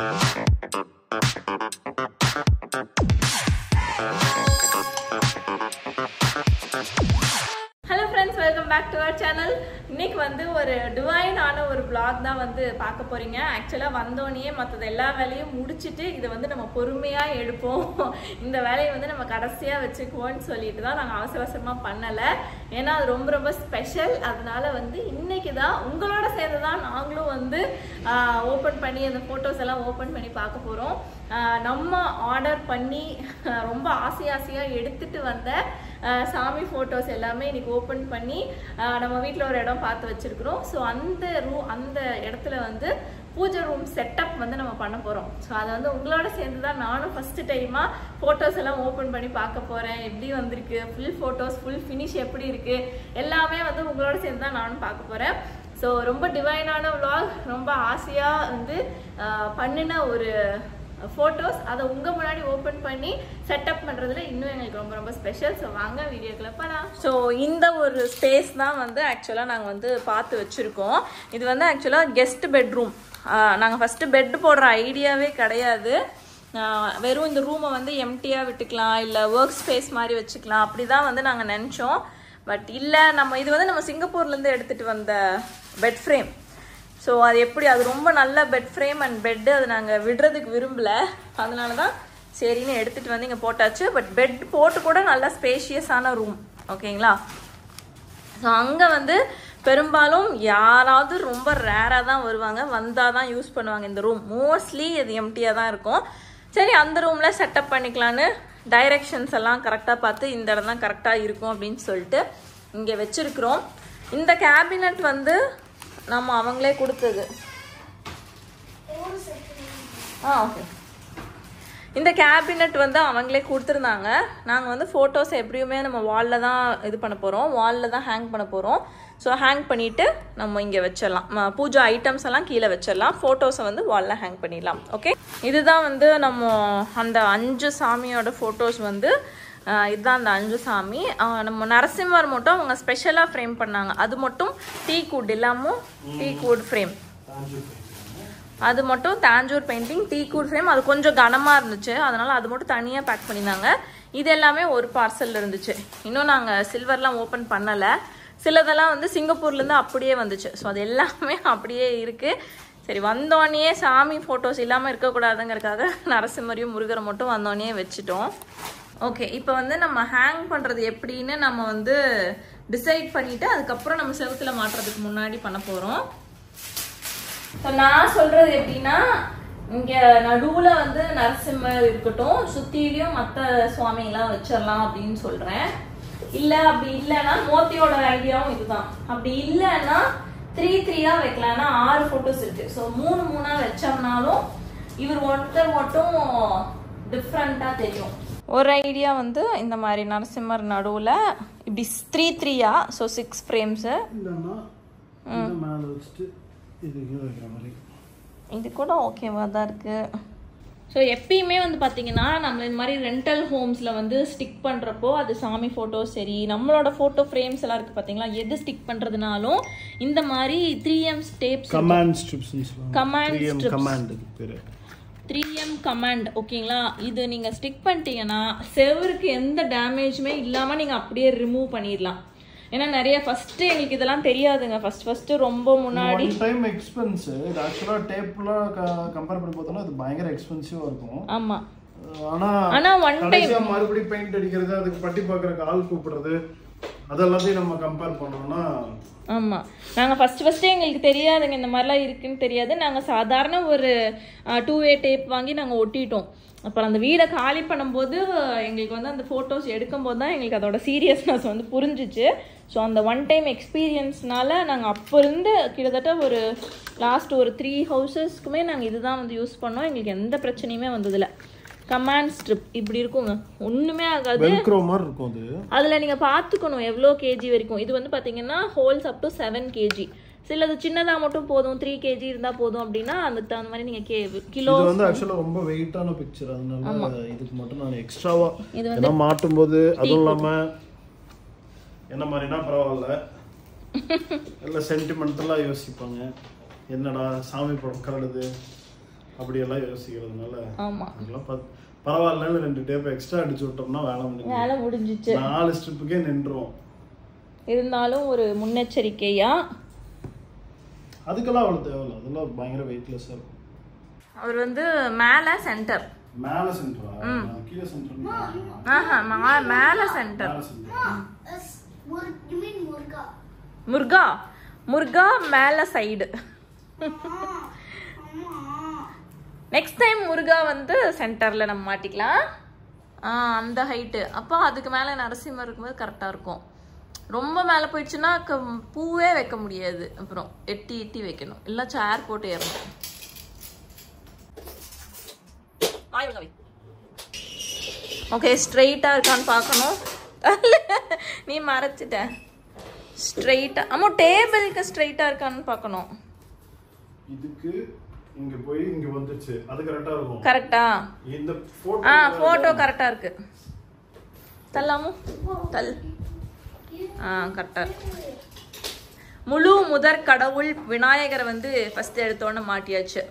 Hello friends welcome back to our channel இன்னைக்கு வந்து ஒரு டிவைனான ஒரு vlog தான் வந்து பார்க்க போறீங்க ஆக்சுவலாக வந்தோடனே மற்றது எல்லா வேலையும் முடிச்சுட்டு இதை வந்து நம்ம பொறுமையாக எடுப்போம் இந்த வேலையை வந்து நம்ம கடைசியாக வச்சுக்குவோம்னு சொல்லிட்டு தான் நாங்கள் அவசர அவசரமாக பண்ணலை ஏன்னா அது ரொம்ப ரொம்ப ஸ்பெஷல் அதனால வந்து இன்னைக்கு தான் உங்களோட சேர்ந்து தான் நாங்களும் வந்து ஓப்பன் பண்ணி அந்த ஃபோட்டோஸ் எல்லாம் ஓப்பன் பண்ணி பார்க்க போகிறோம் நம்ம ஆர்டர் பண்ணி ஆஹ் ரொம்ப ஆசை ஆசையாக எடுத்துட்டு வந்த ஆஹ் சாமி ஃபோட்டோஸ் எல்லாமே இன்னைக்கு ஓப்பன் பண்ணி ஆஹ் நம்ம வீட்டில் ஒரு இடம் பார்த்து வச்சிருக்கிறோம் ஸோ அந்த ரூ அந்த இடத்துல வந்து பூஜை ரூம் செட்டப் வந்து நம்ம பண்ண போகிறோம் ஸோ அதை வந்து உங்களோட சேர்ந்து தான் நானும் ஃபஸ்ட்டு டைமாக ஃபோட்டோஸ் எல்லாம் ஓப்பன் பண்ணி பார்க்க போகிறேன் எப்படி வந்திருக்கு ஃபுல் ஃபோட்டோஸ் ஃபுல் ஃபினிஷ் எப்படி இருக்குது எல்லாமே வந்து உங்களோட சேர்ந்து தான் நானும் பார்க்க போகிறேன் ஸோ ரொம்ப டிவைனான vlog ரொம்ப ஆசையாக வந்து ஆஹ் பண்ணின ஒரு ஃபோட்டோஸ் அதை உங்கள் முன்னாடி ஓப்பன் பண்ணி செட்டப் பண்ணுறதுல இன்னும் எங்களுக்கு ரொம்ப ரொம்ப ஸ்பெஷல் ஸோ வாங்க வீடியோக்குள்ள போகலாம் ஸோ இந்த ஒரு ஸ்பேஸ் தான் வந்து ஆக்சுவலாக நாங்கள் வந்து பார்த்து வச்சுருக்கோம் இது வந்து ஆக்சுவலாக கெஸ்ட் பெட்ரூம் நாங்கள் ஃபஸ்ட்டு பெட் போடுற ஐடியாவே கிடையாது ஆஹ் வெறும் இந்த ரூமை வந்து எம்டியாக விட்டுக்கலாம் இல்லை ஒர்க் ஸ்பேஸ் மாதிரி வச்சுக்கலாம் அப்படி தான் வந்து நாங்கள் நினச்சோம் பட் இல்லை நம்ம இது வந்து நம்ம சிங்கப்பூர்லேருந்து எடுத்துகிட்டு வந்த பெட் ஃப்ரேம் ஸோ அது எப்படி அது ரொம்ப நல்ல பெட் ஃப்ரேம் அண்ட் பெட்டு அது நாங்கள் விடுறதுக்கு விரும்பல அதனால தான் சரின்னு எடுத்துகிட்டு வந்து இங்கே போட்டாச்சு பட் பெட் போட்டு கூட நல்லா ஸ்பேஷியஸான ரூம் ஓகேங்களா ஸோ அங்கே வந்து பெரும்பாலும் யாராவது ரொம்ப ரேராக தான் வருவாங்க வந்தால் தான் யூஸ் பண்ணுவாங்க இந்த ரூம் மோஸ்ட்லி இது எம்டியாக தான் இருக்கும் சரி அந்த ரூமில் செட்டப் பண்ணிக்கலான்னு டைரெக்ஷன்ஸ் எல்லாம் கரெக்டாக பார்த்து இந்த இடம் தான் கரெக்டாக இருக்கும் அப்படின்னு சொல்லிட்டு இங்கே வச்சுருக்குறோம் இந்த கேபினட் வந்து நம்ம அவங்களே கொடுத்தது ஆ ஓகே இந்த கேபினட் வந்து அவங்களே கொடுத்துருந்தாங்க நாங்கள் வந்து ஃபோட்டோஸ் எப்படியுமே நம்ம வாலில் தான் இது பண்ண போகிறோம் வாலில் தான் ஹேங் பண்ண போகிறோம் ஸோ ஹேங் பண்ணிவிட்டு நம்ம இங்கே வச்சிடலாம் ம, பூஜை ஐட்டம்ஸ் எல்லாம் கீழே வச்சிடலாம் ஃபோட்டோஸை வந்து வாலில் ஹேங் பண்ணிடலாம் ஓகே இதுதான் வந்து நம்ம அந்த அஞ்சு சாமியோட ஃபோட்டோஸ் வந்து ஆஹ் இதுதான் அந்த அஞ்சு சாமி ஆஹ் நம்ம நரசிம்மர் மட்டும் அவங்க ஸ்பெஷலாக ஃப்ரேம் பண்ணாங்க அது மட்டும் டீ குட் இல்லாமல் டீ குட் ஃப்ரேம் அது மட்டும் Tanjore painting teak wood frame அது கொஞ்சம் கனமாக இருந்துச்சு அதனால அது மட்டும் தனியாக பேக் பண்ணியிருந்தாங்க இது எல்லாமே ஒரு பார்சல் இருந்துச்சு இன்னும் நாங்கள் சில்வர்லாம் ஓப்பன் பண்ணலை சிலதெல்லாம் வந்து சிங்கப்பூர்லேருந்து அப்படியே வந்துச்சு ஸோ அது எல்லாமே அப்படியே இருக்குது சரி வந்தோடனே சாமி ஃபோட்டோஸ் இல்லாமல் இருக்கக்கூடாதுங்கிறதுக்காக நரசிம்மரையும் முருகரை மட்டும் வந்தோடனே வச்சுட்டோம் ஓகே இப்போ வந்து நம்ம ஹேங் பண்ணுறது எப்படின்னு நம்ம வந்து டிசைட் பண்ணிவிட்டு அதுக்கப்புறம் நம்ம செவுத்துல மாட்டுறதுக்கு முன்னாடி பண்ண போகிறோம் ஸோ நான் சொல்றது எப்படின்னா இங்க நடுவுல வந்து நரசிம்மர் இருக்கட்டும் சுத்திலையும் மற்ற சுவாமிங்களாம் வச்சிடலாம் அப்படின்னு சொல்றேன் இல்ல அப்படி இல்லைன்னா மோத்தியோட ஐடியாவும் இதுதான் அப்படி இல்லைன்னா த்ரீ த்ரீயா வைக்கலாம்னா ஆறு போட்டோஸ் இருக்கு ஸோ மூணு மூணா வச்சோம்னாலும் இவர் ஒருத்தர் மட்டும் டிஃப்ரெண்டா தெரியும் ஒரு ஐடியா வந்து இந்த மாதிரி நரசிம்மர் நடுவில் இப்படி த்ரீ த்ரீயா ஸோ சிக்ஸ் ஃப்ரேம்ஸு இல்லைன்னா இதை மேலே வச்சுட்டு இது கீழே வைக்கிற மாதிரி இது கூட ஓகேவா தான் இருக்கு ஸோ எப்பயுமே வந்து பார்த்தீங்கன்னா நம்ம இந்த மாதிரி ரெண்டல் ஹோம்ஸில் வந்து ஸ்டிக் பண்ணுறப்போ அது சாமி ஃபோட்டோ சரி நம்மளோட ஃபோட்டோ ஃப்ரேம்ஸ் எல்லாம் இருக்குது பார்த்தீங்களா எது ஸ்டிக் பண்ணுறதுனாலும் இந்த மாதிரி த்ரீ எம் ஸ்டேப்ஸ் கமாண்ட் ஸ்ட்ரிப்ஸ்னு சொல்லுவாங்க Command three M strips. Command இது பேர் த்ரீ எம் கமாண்ட் ஓகேங்களா இது நீங்கள் ஸ்டிக் பண்ணிட்டீங்கன்னா செவருக்கு எந்த டேமேஜுமே இல்லாமல் நீங்கள் அப்படியே ரிமூவ் பண்ணிடலாம் ஏன்னா நிறைய ஃபஸ்ட்டு எங்களுக்கு இதெல்லாம் தெரியாதுங்க ஃபஸ்ட் ஃபஸ்ட்டு ரொம்ப முன்னாடி ஒன் டைம் எக்ஸ்பென்ஸ் இது ஆக்சுவலாக டேப்லாம் கம்பேர் பண்ணி பார்த்தோம்னா இது பயங்கர எக்ஸ்பென்சிவாக இருக்கும் ஆமாம் ஆனா ஆனா one கடைசியா மறுபடியும் பெயிண்ட் அடிக்கிறது அதுக்கு பட்டி பார்க்கறதுக்கு ஆள் கூப்பிடுறது அதெல்லாத்தையும் நம்ம கம்பேர் பண்ணோம்னா ஆமாம் நாங்கள் ஃபஸ்ட்டு ஃபஸ்ட்டு எங்களுக்கு தெரியாதுங்க இந்த மாதிரிலாம் இருக்குன்னு தெரியாது நாங்கள் சாதாரண ஒரு டூ வே டேப் வாங்கி நாங்கள் ஒட்டிட்டோம் அப்புறம் அந்த வீடை காலி பண்ணும்போது எங்களுக்கு வந்து அந்த ஃபோட்டோஸ் எடுக்கும்போது தான் எங்களுக்கு அதோட சீரியஸ்னஸ் வந்து புரிஞ்சிச்சு ஸோ அந்த ஒன் டைம் எக்ஸ்பீரியன்ஸ்னால நாங்கள் அப்போ இருந்து கிட்டத்தட்ட ஒரு லாஸ்ட் ஒரு த்ரீ ஹவுசஸ்க்குமே நாங்கள் இதுதான் வந்து யூஸ் பண்ணோம் எங்களுக்கு எந்த பிரச்சனையுமே வந்ததில்ல கமாண்ட் ஸ்ட்ரிப் இப்படி இருக்குங்க ஒன்றுமே ஆகாது வெல்க்ரோ மாதிரி இருக்கும் அது அதில் நீங்கள் பார்த்துக்கணும் எவ்வளோ கேஜி வரைக்கும் இது வந்து பார்த்தீங்கன்னா holds up to seven KG சிலது சின்னதாக மட்டும் போதும் த்ரீ கேஜி இருந்தால் போதும் அப்படின்னா அதுக்கு தகுந்த மாதிரி நீங்கள் கே கிலோ இது வந்து ஆக்சுவலா ரொம்ப வெயிட்டான பிக்சர் அதனால இதுக்கு மட்டும் நான் எக்ஸ்ட்ராவா இது ஏன்னா மாட்டும் போது அதுவும் இல்லாம என்ன மாதிரினா பரவாயில்ல எல்லாம் சென்டிமெண்டலா யோசிப்பாங்க என்னடா சாமி படம் கரடுது அப்படியெல்லாம் யோசிக்கிறதுனால ஆமா அதெல்லாம் பத்- பரவாயில்லன்னு ரெண்டு டேப் எக்ஸ்ட்ரா அடிச்சு விட்டோம்னா வேலை முடிஞ்சு வேலை முடிஞ்சிச்சு நாலு ஸ்ட்ரிப்புக்கே நின்றுவோம் இருந்தாலும் ஒரு முன்னெச்சரிக்கையா அதுக்கெல்லாம் அவ்வளோ தேவையில்ல அதெல்லாம் பயங்கர வெயிட்லெஸ்ஸாக இருக்கும் அவர் வந்து மேலே சென்டர் மேலே சென்டரா கீழே சென்டர் ஆஹா மா- மேலே சென்டர் மேலே center Mur- you mean Murga? முர்கா முர்கா மேலே சைடு நெக்ஸ்ட் டைம் முருகா வந்து சென்டரில் நம்ம மாட்டிக்கலாம் ஆ அந்த ஹைட்டு அப்போ அதுக்கு மேலே நரசிம்மர் இருக்கும்போது கரெக்டாக இருக்கும் ரொம்ப மேலே போயிடுச்சுன்னா க பூவே வைக்க முடியாது அப்புறம் எட்டி எட்டி வைக்கணும் இல்லை சேர் போட்டு ஏறணும் ஓகே ஸ்ட்ரெயிட்டாக இருக்கான்னு பார்க்கணும் நீ மறைச்சிட்ட ஸ்ட்ரெயிட்டாக ஆமா டேபிளுக்கு ஸ்ட்ரெயிட்டாக இருக்கான்னு பார்க்கணும் இதுக்கு இங்க போய் இங்க வந்துச்சு அது கரெக்டா இருக்கும் கரெக்டா இந்த ஆ போட்டோ ஃபோட்டோ கரெக்டாக இருக்கு தள்ளாமோ தல் ஆ கரெக்டாக இருக்கு முழு முதற் கடவுள் விநாயகரை வந்து ஃபர்ஸ்ட் எடுத்தோன்னு மாட்டியாச்சு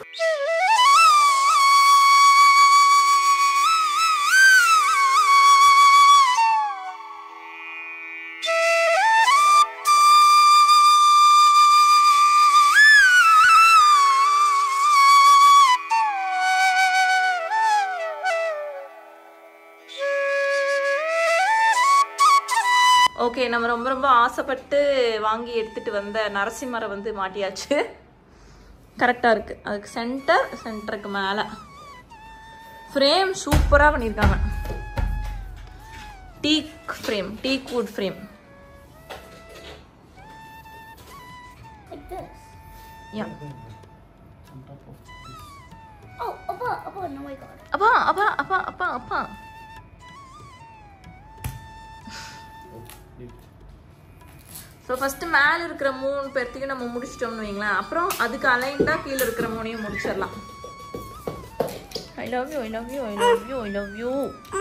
ஓகே நம்ம ரொம்ப ரொம்ப ஆசைப்பட்டு வாங்கி எடுத்துட்டு வந்த நரசிம்மரை வந்து மாட்டியாச்சு கரெக்டாக இருக்கு அதுக்கு சென்டர் சென்டருக்கு மேலே ஃப்ரேம் சூப்பராக பண்ணியிருக்காங்க teak frame teak wood frame Like this. Yeah Oh, Abba, Abba, no, I got it. அப்பா அப்பா அப்பா அப்பா அப்பா ஸோ ஃபஸ்ட்டு மேலே இருக்கிற மூணு பேர்த்துக்கு நம்ம முடிச்சிட்டோம்னு வைங்களேன் அப்புறம் அதுக்கு அலைண்டாக கீழே இருக்கிற மூணையும் முடிச்சிடலாம் I love you I love you I love you I love you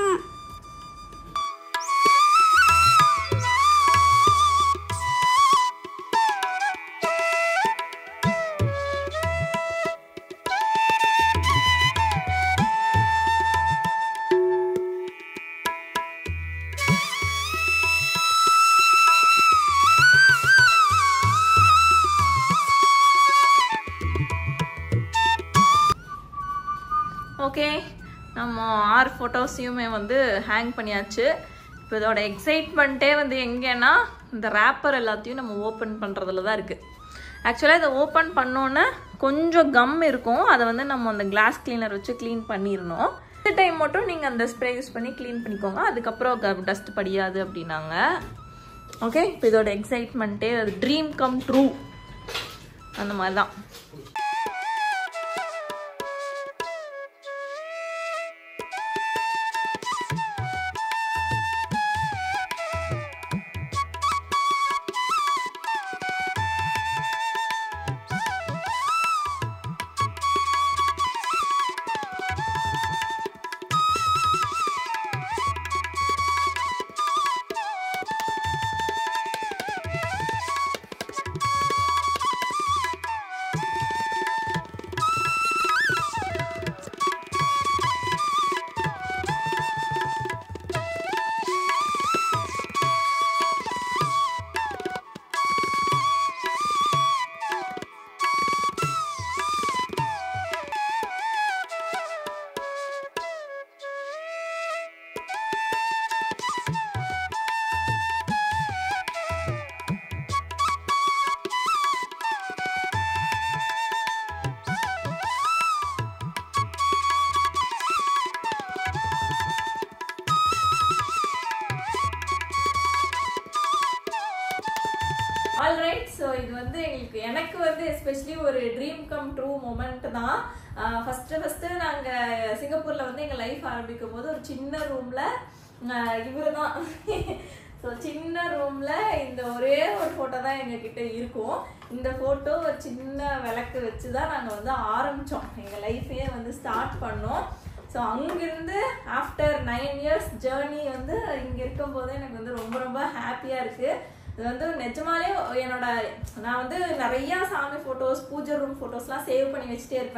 okay நம்ம ஆறு ஃபோட்டோஸையுமே வந்து ஹேங் பண்ணியாச்சு இப்போ இதோட எக்ஸைட்மெண்ட்டே வந்து எங்கேன்னா இந்த ரேப்பர் எல்லாத்தையும் நம்ம ஓப்பன் பண்ணுறதுல தான் இருக்குது ஆக்சுவலாக இதை ஓப்பன் பண்ணோன்னே கொஞ்சம் கம் இருக்கும் அதை வந்து நம்ம அந்த கிளாஸ் கிளீனர் வச்சு க்ளீன் பண்ணிடணும் இந்த டைம் மட்டும் நீங்கள் அந்த ஸ்ப்ரே யூஸ் பண்ணி க்ளீன் பண்ணிக்கோங்க அதுக்கப்புறம் டஸ்ட் படியாது அப்படின்னாங்க ஓகே இப்போ இதோட எக்ஸைட்மெண்ட்டே அது ட்ரீம் கம் ட்ரூ அந்த மாதிரி தான் ஆல்ரைட் ஸோ இது வந்து எங்களுக்கு எனக்கு வந்து எஸ்பெஷலி ஒரு ட்ரீம் கம் ட்ரூ மூமெண்ட் தான் ஃபர்ஸ்ட் ஃபர்ஸ்ட் நாங்க சிங்கப்பூர்ல வந்து எங்க லைஃப் ஆரம்பிக்கும் போது ஒரு சின்ன ரூம்ல இவரு தான் ஸோ சின்ன ரூம்ல இந்த ஒரே ஒரு ஃபோட்டோ தான் எங்க கிட்ட இருக்கும் இந்த ஃபோட்டோ ஒரு சின்ன விளக்கு வச்சு தான் நாங்கள் வந்து ஆரம்பிச்சோம் எங்க லைஃபையே வந்து ஸ்டார்ட் பண்ணோம் ஸோ அங்கிருந்து ஆஃப்டர் நைன் இயர்ஸ் ஜேர்னி வந்து இங்கே இருக்கும்போது எனக்கு வந்து ரொம்ப ரொம்ப ஹாப்பியாக இருக்குது இது வந்து நிஜமாலே என்னோட நான் வந்து நிறைய சாமி ஃபோட்டோஸ் பூஜை ரூம் ஃபோட்டோஸ்லாம் சேவ் பண்ணி வச்சுட்டே இருப்பேன்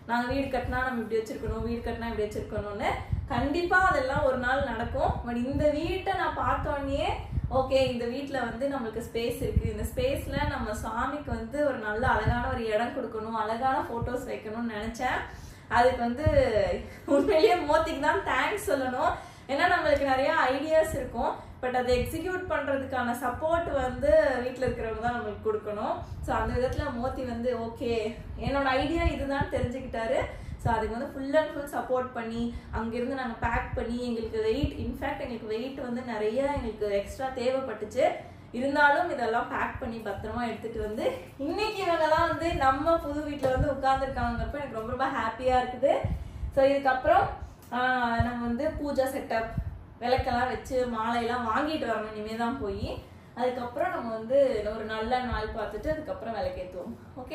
நாங்க வீடு கட்டினா நம்ம இப்படி வச்சிருக்கணும் வீடு கட்டினா இப்படி வச்சிருக்கணும்னு கண்டிப்பா அதெல்லாம் ஒரு நாள் நடக்கும் பட் இந்த வீட்டை நான் பார்த்தோன்னே ஓகே இந்த வீட்ல வந்து நம்மளுக்கு ஸ்பேஸ் இருக்கு இந்த ஸ்பேஸ்ல நம்ம சாமிக்கு வந்து ஒரு நல்ல அழகான ஒரு இடம் கொடுக்கணும் அழகான போட்டோஸ் வைக்கணும்னு நினைச்சேன் அதுக்கு வந்து உண்மையிலேயே மோத்திக்கு தான் தேங்க்ஸ் சொல்லணும் ஏன்னா நம்மளுக்கு நிறைய ஐடியாஸ் இருக்கும் பட் அதை எக்ஸிக்யூட் பண்றதுக்கான சப்போர்ட் வந்து வீட்டில் இருக்கிறவங்க தான் நம்மளுக்கு கொடுக்கணும் ஸோ அந்த விதத்துல மோத்தி வந்து ஓகே என்னோட ஐடியா இதுதான் தெரிஞ்சுக்கிட்டாரு ஸோ அதுக்கு வந்து ஃபுல் அண்ட் ஃபுல் சப்போர்ட் பண்ணி அங்கிருந்து நாங்கள் பேக் பண்ணி எங்களுக்கு வெயிட் இன்ஃபேக்ட் எங்களுக்கு வெயிட் வந்து நிறைய எங்களுக்கு எக்ஸ்ட்ரா தேவைப்பட்டுச்சு இருந்தாலும் இதெல்லாம் பேக் பண்ணி பத்திரமா எடுத்துட்டு வந்து இன்னைக்கு இவங்கெல்லாம் வந்து நம்ம புது வீட்டில் வந்து உட்காந்துருக்காங்கப்ப எனக்கு ரொம்ப ரொம்ப ஹாப்பியா இருக்குது ஸோ இதுக்கப்புறம் ஆஹ், நம்ம வந்து பூஜா செட்டப் விளக்கெல்லாம் வச்சு மாலையெல்லாம் வாங்கிட்டு வரணும் இனிமே தான் போய் அதுக்கப்புறம் நம்ம வந்து ஒரு நல்ல நாள் பார்த்துட்டு அதுக்கப்புறம் விளக்கேற்றுவோம் ஓகே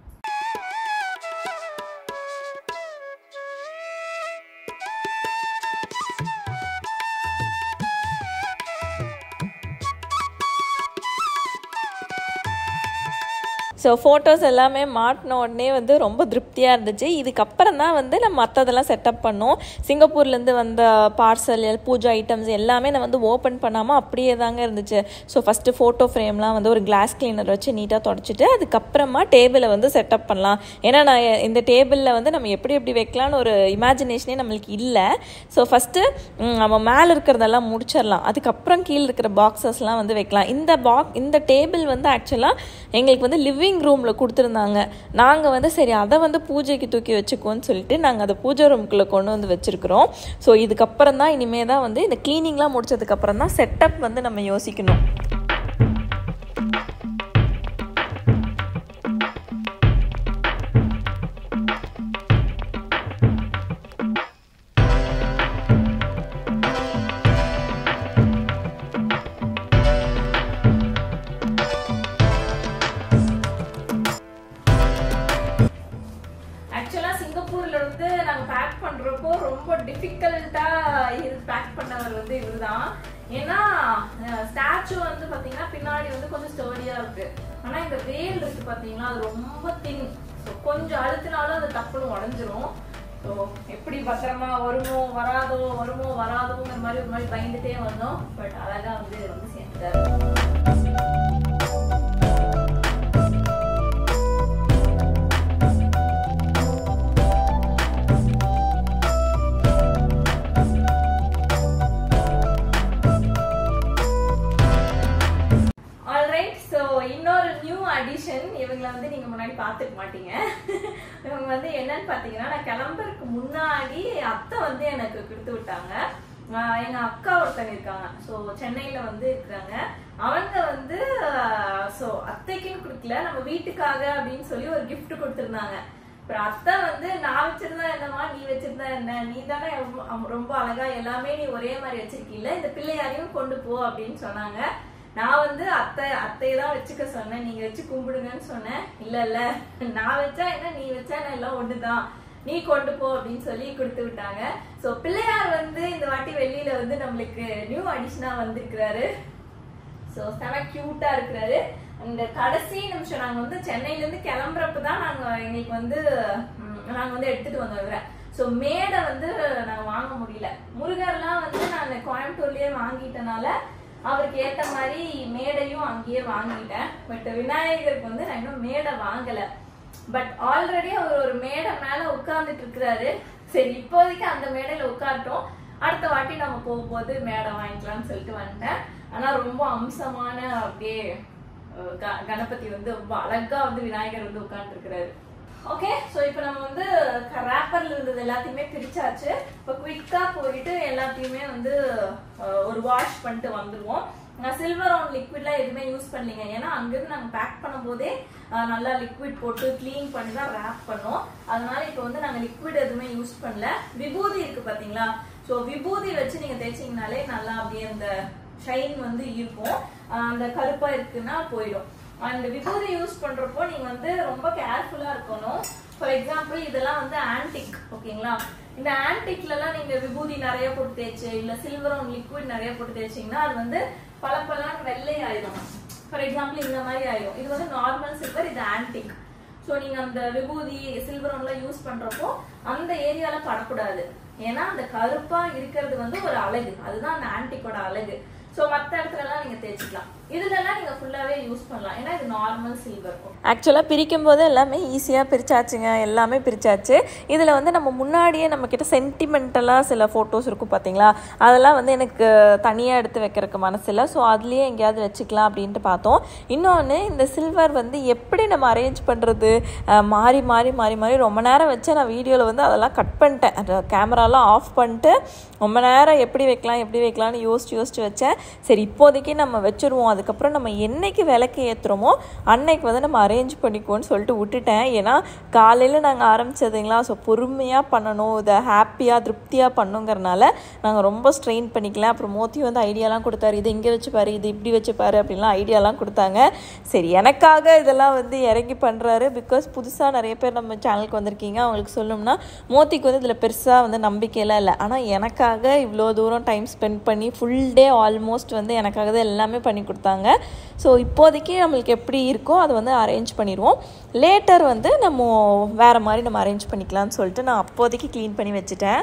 ஸோ ஃபோட்டோஸ் எல்லாமே மாட்டின உடனே வந்து ரொம்ப திருப்தியாக இருந்துச்சு இதுக்கப்புறம் தான் வந்து நம்ம மற்றதெல்லாம் செட்டப் பண்ணோம் சிங்கப்பூர்லேருந்து வந்த பார்சல் பூஜா ஐட்டம்ஸ் எல்லாமே நான் வந்து ஓப்பன் பண்ணாமல் அப்படியே தாங்க இருந்துச்சு ஸோ ஃபஸ்ட்டு ஃபோட்டோ ஃப்ரேம்லாம் வந்து ஒரு கிளாஸ் கிளீனர் வச்சு நீட்டாக தொடச்சிட்டு அதுக்கப்புறமா டேபிளை வந்து செட்டப் பண்ணலாம் ஏன்னா நான் இந்த டேபிளில் வந்து நம்ம எப்படி எப்படி வைக்கலாம்னு ஒரு இமேஜினேஷனே நம்மளுக்கு இல்லை ஸோ ஃபஸ்ட்டு நம்ம மேலே இருக்கிறதெல்லாம் முடிச்சிடலாம் அதுக்கப்புறம் கீழே இருக்கிற பாக்ஸஸ்லாம் வந்து வைக்கலாம் இந்த பாக் இந்த டேபிள் வந்து ஆக்சுவலாக எங்களுக்கு வந்து லிவிங் ரூமில் கொடுத்துருந்தாங்க நாங்கள் வந்து சரி அதை வந்து பூஜைக்கு தூக்கி வச்சுக்குவோன்னு சொல்லிட்டு நாங்கள் அதை பூஜை ரூம்குள்ளே கொண்டு வந்து வச்சுருக்கிறோம் ஸோ இதுக்கப்புறம் தான் இனிமே தான் வந்து இந்த க்ளீனிங்லாம் முடிச்சதுக்கப்புறம் தான் செட்டப் வந்து நம்ம யோசிக்கணும் ஆக்சுவலா சிங்கப்பூர்ல இருந்து நாங்க பேக் பண்றப்போ ரொம்ப டிஃபிகல்ட்டா இது பேக் பண்ணவர் வந்து இவர்தான் ஏன்னா ஸ்டாச்சு வந்து பாத்தீங்கன்னா பின்னாடி வந்து கொஞ்சம் ஸ்டோரியா இருக்கு ஆனா இந்த வேல் இருக்கு பாத்தீங்கன்னா அது ரொம்ப தின் கொஞ்சம் அழுத்தினாலும் அது டப்புன்னு உடஞ்சிரும் ஸோ எப்படி பத்திரமா வருமோ வராதோ வருமோ வராதோங்கிற மாதிரி ஒரு மாதிரி பயந்துட்டே வந்தோம் பட் அழகா வந்து வந்து சேர்ந்துட்டாரு ஆல்ரைட் ஸோ இன்னொரு நியூ அடிஷன் இவங்களை வந்து நீங்க முன்னாடி பார்த்துக்க மாட்டீங்க இவங்க வந்து என்னன்னு பார்த்தீங்கன்னா நான் கிளம்புறதுக்கு முன்னாடி அத்தை வந்து எனக்கு கொடுத்து விட்டாங்க ஆஹ் எங்க அக்கா ஒருத்தங்க இருக்காங்க ஸோ சென்னையில வந்து இருக்கிறாங்க அவங்க வந்து ஸோ அத்தைக்குன்னு கொடுக்கல நம்ம வீட்டுக்காக அப்படின்னு சொல்லி ஒரு gift கொடுத்துருந்தாங்க அப்புறம் அத்தை வந்து நான் வச்சிருந்தா என்னமா நீ வச்சிருந்தா என்ன நீ தானே ரொம்ப- ரொம்ப அழகா எல்லாமே நீ ஒரே மாதிரி வச்சிருக்கீல்ல இந்த பிள்ளையாரையும் கொண்டு போ அப்படின்னு சொன்னாங்க நான் வந்து அத்தை அத்தையை தான் வச்சுக்க சொன்னேன் நீங்க வச்சு கும்பிடுங்கன்னு சொன்னேன் இல்ல இல்ல நான் வச்சா என்ன நீ வச்சா என்ன எல்லாம் ஒண்ணுதான் நீ கொண்டு போ அப்படின்னு சொல்லி கொடுத்து விட்டாங்க சோ பிள்ளையார் வந்து இந்த வாட்டி வெளியில வந்து நம்மளுக்கு நியூ அடிஷனா வந்திருக்கிறாரு ஸோ செம கியூட்டா இருக்கிறாரு அந்த கடைசி நிமிஷம் நாங்க வந்து சென்னையில இருந்து கிளம்புறப்ப தான் நாங்க எங்களுக்கு வந்து ம், நாங்க வந்து எடுத்துட்டு வந்தோம் இவரை ஸோ மேடை வந்து நாங்க வாங்க முடியல முருகர்லாம் வந்து நான் கோயம்புத்தூர்லயே வாங்கிட்டனால அவருக்கு ஏத்த மாதிரி மேடையும் அங்கேயே வாங்கிட்டேன் பட் விநாயகருக்கு வந்து நான் இன்னும் மேடை வாங்கல பட் ஆல்ரெடி அவர் ஒரு மேடை மேல உட்கார்ந்துட்டு இருக்கிறாரு சரி இப்போதைக்கு அந்த மேடையில உட்காரட்டும் அடுத்த வாட்டி நம்ம போகும்போது மேடை வாங்கிக்கலாம்னு சொல்லிட்டு வந்துட்டேன் ஆனா ரொம்ப அம்சமான அப்படியே அஹ், க- கணபதி வந்து ரொம்ப அழகா வந்து விநாயகர் வந்து உட்கார்ந்துருக்கிறாரு ஓகே ஸோ இப்போ நம்ம வந்து ரேப்பர்ல இருந்தது எல்லாத்தையுமே பிரிச்சாச்சு இப்போ குவிக்கா போயிட்டு எல்லாத்தையுமே வந்து அஹ், ஒரு வாஷ் பண்ணிட்டு வந்துருவோம் நான் சில்வர் ஆன் லிக்விட்லாம் எதுவுமே யூஸ் பண்ணலைங்க ஏன்னா அங்கிருந்து நாங்கள் பேக் பண்ணும்போதே அஹ், நல்லா லிக்விட் போட்டு க்ளீன் பண்ணி தான் ரேப் பண்ணோம் அதனால இப்போ வந்து நாங்கள் லிக்விட் எதுவுமே யூஸ் பண்ணல விபூதி இருக்கு பாத்தீங்களா ஸோ விபூதி வச்சு நீங்க தேய்ச்சிங்கனாலே நல்லா அப்படியே அந்த ஷைன் வந்து இருக்கும் அஹ், அந்த கருப்பா இருக்குன்னா போயிடும் அந்த விபூதி யூஸ் பண்றப்போ நீங்க வந்து ரொம்ப கேர்ஃபுல்லா இருக்கணும் ஃபார் எக்ஸாம்பிள் இதெல்லாம் வந்து ஆன்டிக் ஓகேங்களா இந்த ஆன்டிக்ல எல்லாம் நீங்க விபூதி நிறைய போட்டு தேய்ச்சு இல்ல சில்வர் ஆன் லிக்விட் நிறைய போட்டு தேய்ச்சிங்கன்னா அது வந்து பல வெள்ளை ஆயிடும் ஃபார் எக்ஸாம்பிள் இந்த மாதிரி ஆயிடும் இது வந்து நார்மல் சில்வர் இது ஆன்டிக் ஸோ நீங்க அந்த விபூதி சில்வர் எல்லாம் யூஸ் பண்றப்போ அந்த ஏரியால படக்கூடாது ஏன்னா அந்த கருப்பா இருக்கிறது வந்து ஒரு அழகு அதுதான் அந்த ஆன்டிக்கோட அழகு ஸோ மற்ற இடத்துல எல்லாம் நீங்க தேய்ச்சிக்கலாம் இதுல எல்லாம் நீங்க ஃபுல்லாவே யூஸ் பண்ணலாம் ஏன்னா இது நார்மல் சில்வர் ஆக்சுவலாக பிரிக்கும் போது எல்லாமே ஈஸியாக பிரிச்சாச்சுங்க எல்லாமே பிரிச்சாச்சு இதில் வந்து நம்ம முன்னாடியே நம்ம கிட்ட சென்டிமெண்டலாக சில ஃபோட்டோஸ் இருக்கும் பார்த்தீங்களா அதெல்லாம் வந்து எனக்கு தனியாக எடுத்து வைக்கிறதுக்கு மனசு இல்லை ஸோ அதுலேயே எங்கேயாவது வச்சுக்கலாம் அப்படின்ட்டு பார்த்தோம் இன்னொன்று இந்த சில்வர் வந்து எப்படி நம்ம அரேஞ்ச் பண்ணுறது மாறி மாறி மாறி மாறி ரொம்ப நேரம் வச்சு நான் வீடியோவில் வந்து அதெல்லாம் கட் பண்ணிட்டேன் அந்த கேமராலாம் ஆஃப் பண்ணிட்டு ரொம்ப நேரம் எப்படி வைக்கலாம் எப்படி வைக்கலாம்னு யோசிச்சு யோசிச்சு வச்சேன் சரி இப்போதைக்கு நம்ம வச்சுருவோம் அதுக்கப்புறம் நம்ம என்னைக்கு விளக்கு ஏற்றுறோமோ அன்னைக்கு வந்து நம்ம அரேஞ்ச் பண்ணிக்குவோன்னு சொல்லிட்டு விட்டுட்டேன் ஏன்னா காலையில் நாங்கள் ஆரம்பிச்சதுங்களா ஸோ பொறுமையாக பண்ணணும் இதை ஹாப்பியாக திருப்தியாக பண்ணுங்கிறனால நாங்கள் ரொம்ப ஸ்ட்ரெயின் பண்ணிக்கலாம் அப்புறம் மோத்தி வந்து ஐடியாலாம் கொடுத்தாரு இது இங்கே வச்சு பாரு இது இப்படி வச்சு பாரு அப்படின்லாம் ஐடியாலாம் கொடுத்தாங்க சரி எனக்காக இதெல்லாம் வந்து இறங்கி பண்ணுறாரு பிகாஸ் புதுசாக நிறைய பேர் நம்ம சேனலுக்கு வந்திருக்கீங்க அவங்களுக்கு சொல்லணும்னா மோத்திக்கு வந்து இதில் பெருசாக வந்து நம்பிக்கையெல்லாம் இல்லை ஆனால் எனக்காக இவ்வளோ தூரம் டைம் ஸ்பெண்ட் பண்ணி ஃபுல் டே ஆல்மோஸ்ட் வந்து எனக்காக தான் எல்லாமே பண்ணி கொடுத்தாங்க ஸோ இப்போதைக்கு நம்மளுக்கு எப்படி இருக்கோ அதை வந்து அரேஞ்ச் பண்ணிடுவோம் லேட்டர் வந்து நம்ம வேறு மாதிரி நம்ம அரேஞ்ச் பண்ணிக்கலாம்னு சொல்லிட்டு நான் அப்போதைக்கு க்ளீன் பண்ணி வச்சுட்டேன்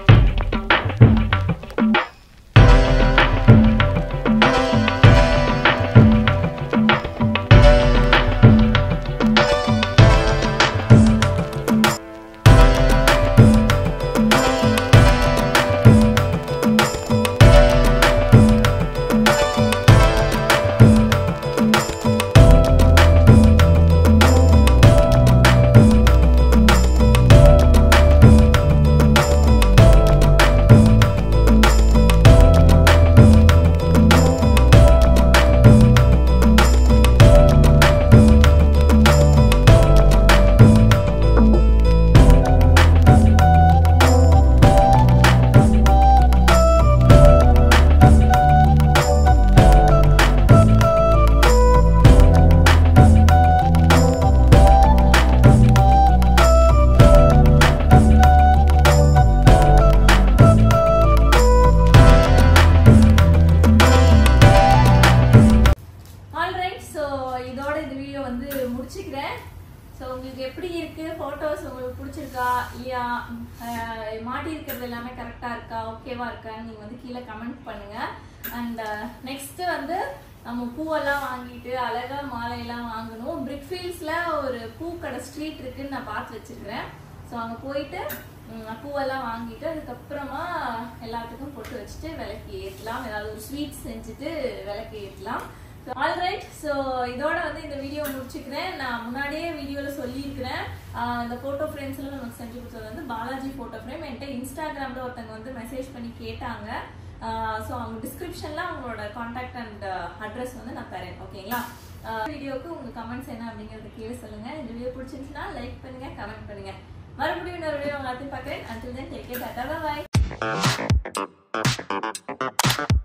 ஆல்ரைட் ஸோ இதோட இந்த வீடியோ வந்து முடிச்சுக்கிறேன் ஸோ உங்களுக்கு எப்படி இருக்கு ஃபோட்டோஸ் உங்களுக்கு பிடிச்சிருக்கா இல்லையா அஹ் மாட்டி இருக்கிறது எல்லாமே கரெக்டாக இருக்கா ஓகேவா இருக்கான்னு நீங்கள் வந்து கீழே கமெண்ட் பண்ணுங்க அண்ட் நெக்ஸ்ட் வந்து நம்ம பூவெல்லாம் வாங்கிட்டு அழகா மாலையெல்லாம் வாங்கணும் பிரிக்ஃபீல்ட்ஸில் ஒரு பூக்கடை ஸ்ட்ரீட் இருக்குன்னு நான் பார்த்து வச்சிருக்கிறேன் ஸோ அங்கே போயிட்டு ம், பூவெல்லாம் வாங்கிட்டு அதுக்கப்புறமா எல்லாத்துக்கும் பொட்டு வச்சுட்டு விளக்கு ஏற்றலாம் ஏதாவது ஒரு ஸ்வீட் செஞ்சுட்டு விளக்கு ஏற்றலாம் ஆல்ரைட் ஸோ இதோட வந்து இந்த வீடியோ முடிச்சுக்கிறேன் நான் முன்னாடியே வீடியோவில் சொல்லியிருக்கிறேன் ஆஹ் இந்த ஃபோட்டோ ஃப்ரேம்ஸ்லாம் நமக்கு செஞ்சு கொடுத்தது வந்து பாலாஜி ஃபோட்டோ ஃப்ரேம் என்கிட்ட இன்ஸ்டாகிராமில் ஒருத்தங்க வந்து மெசேஜ் பண்ணி கேட்டாங்க ஸோ அவங்க டிஸ்கிரிப்ஷனில் அவங்களோட காண்டாக்ட் அண்ட் அட்ரஸ் வந்து நான் தரேன் ஓகேங்களா வீடியோவுக்கு உங்க கமெண்ட்ஸ் என்ன அப்படிங்கறத கீழே சொல்லுங்க இந்த வீடியோ பிடிச்சிருந்துச்சுன்னா லைக் பண்ணுங்க கமெண்ட் பண்ணுங்க மறுபடியும் இன்னொரு வீடியோ உங்களை பார்க்குறேன் until then take care Tata bye